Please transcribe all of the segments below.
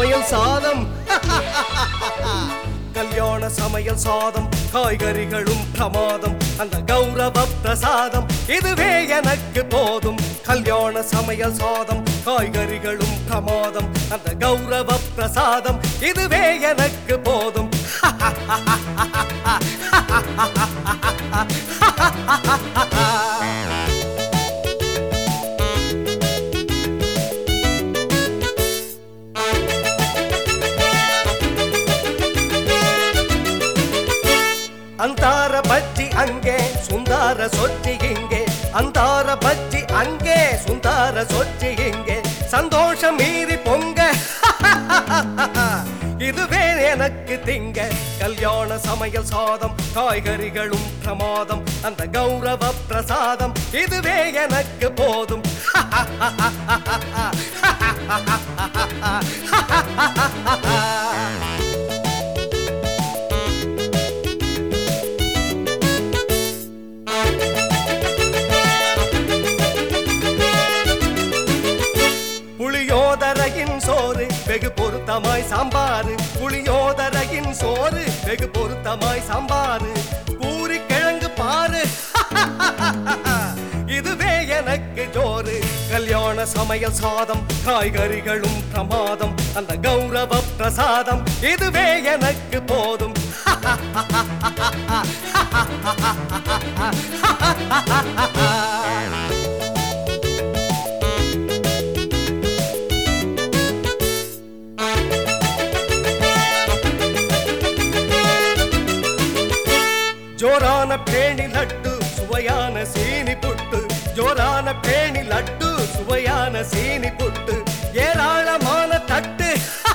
சமையல் சாதம் கல்யாண சமையல் சாதம் காய்கறிகளும் பிரமாதம் அந்த கௌரவ பிரசாதம் இதுவே எனக்கு போதும் கல்யாண சமையல் சாதம் காய்கறிகளும் பிரமாதம் அந்த கௌரவ பிரசாதம் இதுவே எனக்கு போதும் ಅಂತಾರ ಬಜ್ಜಿ ಅಂಗೆ ಸುಂದರ ಸೊಚ್ಚಿ ಹಿಂಗೆ ಅಂತಾರ ಬಜ್ಜಿ ಅಂಗೆ ಸುಂದರ ಸೊಚ್ಚಿ ಹಿಂಗೆ சந்தோஷ மீறி பொங்க இதுவே எனக்கு திங்க கல்யாண சமையல் சாதம் காய்கறிகளும் பிரமாதம் அந்த கௌரவ பிரசாதம் இதுவே எனக்கு போதும் புளியோதரையின் சோறு வெகு பொருத்தமாய் சாம்பாரு புளியோதரையின் சோறு வெகு பொருத்தமாய் சாம்பாரு பூரி கிழங்கு பாரு இதுவே எனக்கு ஜோறு கல்யாண சமையல் சாதம் காய்கறிகளும் பிரமாதம் அந்த கௌரவ பிரசாதம் இதுவே எனக்கு போதும் ஜோரான பேணி லட்டு சுவையான சீனி புட்டு ஜோரான பேணி லட்டு சுவையான சீனி புட்டு ஏராளமான தட்டு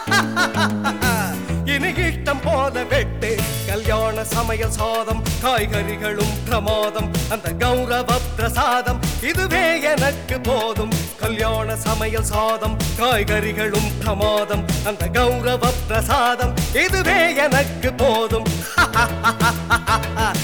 இனி இஷ்டம் போல வெட்டு கல்யாண சமையல் சாதம் காய்கறிகளும் பிரமாதம் அந்த கௌரவ பிரசாதம் இதுவே எனக்கு போதும் கல்யாண சமையல் சாதம் காய்கறிகளும் பிரமாதம் அந்த கௌரவ பிரசாதம் இதுவே எனக்கு போதும்